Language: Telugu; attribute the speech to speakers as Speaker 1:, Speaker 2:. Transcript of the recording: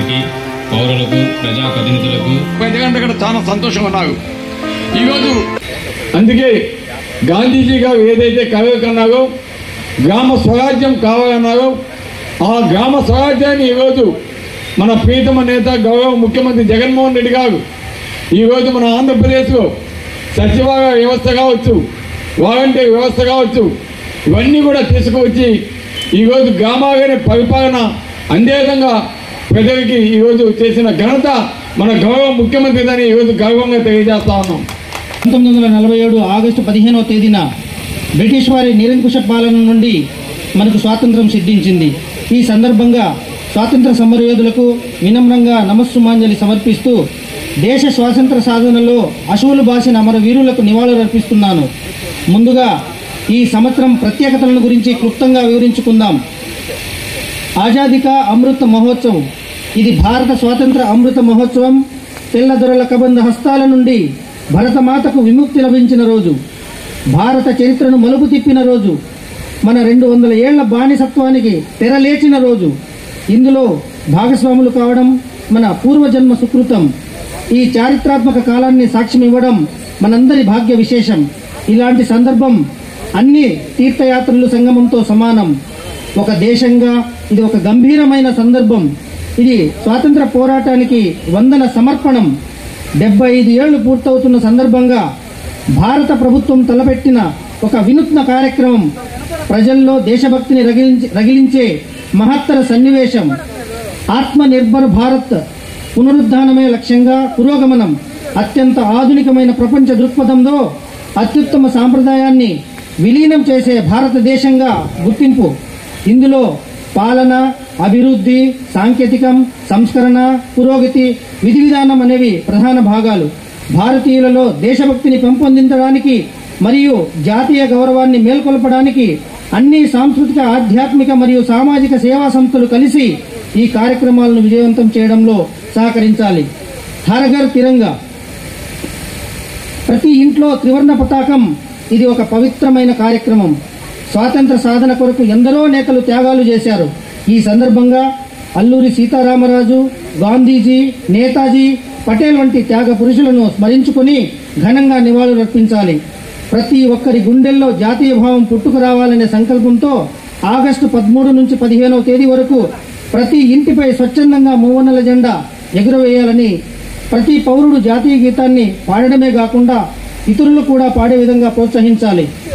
Speaker 1: వారికి పౌరులకు ప్రజాప్రతినిధులకు
Speaker 2: ఎందుకంటే ఇక్కడ చాలా సంతోషంగా ఉన్నారు ఈరోజు అందుకే గాంధీజీ గారు ఏదైతే కలలు కన్నారో గ్రామ స్వరాజ్యం కావాలన్నారో ఆ గ్రామ స్వరాజ్యాన్ని ఈరోజు మన ప్రీతమ నేత గౌరవ ముఖ్యమంత్రి జగన్మోహన్ రెడ్డి గారు ఈరోజు మన ఆంధ్రప్రదేశ్లో సచివాలయ వ్యవస్థ కావచ్చు వాలంటీర్ వ్యవస్థ కావచ్చు ఇవన్నీ కూడా తీసుకువచ్చి ఈరోజు గ్రామాలనే పరిపాలన అందే విధంగా ప్రజలకి ఈరోజు చేసిన ఘనత మన గౌరవ ముఖ్యమంత్రి అని ఈరోజు గర్వంగా తెలియజేస్తా ఉన్నాం
Speaker 3: పంతొమ్మిది వందల నలభై ఏడు ఆగస్టు పదిహేనవ తేదీన బ్రిటిష్ వారి నిరంకుశ పాలన నుండి మనకు స్వాతంత్రం సిద్ధించింది ఈ సందర్భంగా స్వాతంత్ర సమరయోధులకు వినమ్రంగా నమస్సుమాంజలి సమర్పిస్తూ దేశ స్వాతంత్ర సాధనలో అశువులు బాసిన అమర వీరులకు నివాళులర్పిస్తున్నాను ముందుగా ఈ సంవత్సరం ప్రత్యేకతలను గురించి క్లుప్తంగా వివరించుకుందాం ఆజాదీ కా అమృత మహోత్సవం ఇది భారత స్వాతంత్ర అమృత మహోత్సవం తెల్లదొరల కబంధ హస్తాల నుండి భరతమాతకు విముక్తి లభించిన రోజు భారత చరిత్రను మలుపు తిప్పిన రోజు మన రెండు వందల ఏళ్ల బానిసత్వానికి తెరలేచిన రోజు ఇందులో భాగస్వాములు కావడం మన పూర్వజన్మ సుకృతం ఈ చారిత్రాత్మక కాలాన్ని సాక్ష్యం ఇవ్వడం మనందరి భాగ్య విశేషం ఇలాంటి సందర్భం అన్ని తీర్థయాత్రలు సంగమంతో సమానం ఒక దేశంగా ఇది ఒక గంభీరమైన సందర్భం ఇది స్వాతంత్ర పోరాటానికి వందన సమర్పణం డెబ్బై ఐదు ఏళ్లు పూర్తవుతున్న సందర్భంగా భారత ప్రభుత్వం తలపెట్టిన ఒక వినూత్న కార్యక్రమం ప్రజల్లో దేశభక్తిని రగిలించి రగిలించే మహత్తర సన్నివేశం ఆత్మ నిర్భర్ భారత్ పునరుద్ధానమే లక్ష్యంగా పురోగమనం అత్యంత ఆధునికమైన ప్రపంచ దృక్పథంలో అత్యుత్తమ సాంప్రదాయాన్ని విలీనం చేసే భారతదేశంగా గుర్తింపు ఇందులో పాలన అభివృద్ధి సాంకేతికం సంస్కరణ పురోగతి విధి విధానం అనేవి ప్రధాన భాగాలు భారతీయులలో దేశభక్తిని పెంపొందించడానికి మరియు జాతీయ గౌరవాన్ని మేల్కొల్పడానికి అన్ని సాంస్కృతిక ఆధ్యాత్మిక మరియు సామాజిక సేవా సంస్థలు కలిసి ఈ కార్యక్రమాలను విజయవంతం చేయడంలో సహకరించాలి హరఘర్ తిరంగా ప్రతి ఇంట్లో త్రివర్ణ పతాకం ఇది ఒక పవిత్రమైన కార్యక్రమం స్వాతంత్ర సాధన కొరకు ఎందరో నేతలు త్యాగాలు చేశారు ఈ సందర్భంగా అల్లూరి సీతారామరాజు గాంధీజీ నేతాజీ పటేల్ వంటి త్యాగ పురుషులను స్మరించుకుని ఘనంగా నివాళులర్పించాలి ప్రతి ఒక్కరి గుండెల్లో జాతీయ భావం పుట్టుకురావాలనే సంకల్పంతో ఆగస్టు పదమూడు నుంచి పదిహేనవ తేదీ వరకు ప్రతి ఇంటిపై స్వచ్ఛందంగా మూవన్నెల జెండా ఎగురవేయాలని ప్రతి పౌరుడు జాతీయ గీతాన్ని పాడడమే కాకుండా ఇతరులు కూడా పాడే విధంగా ప్రోత్సహించాలి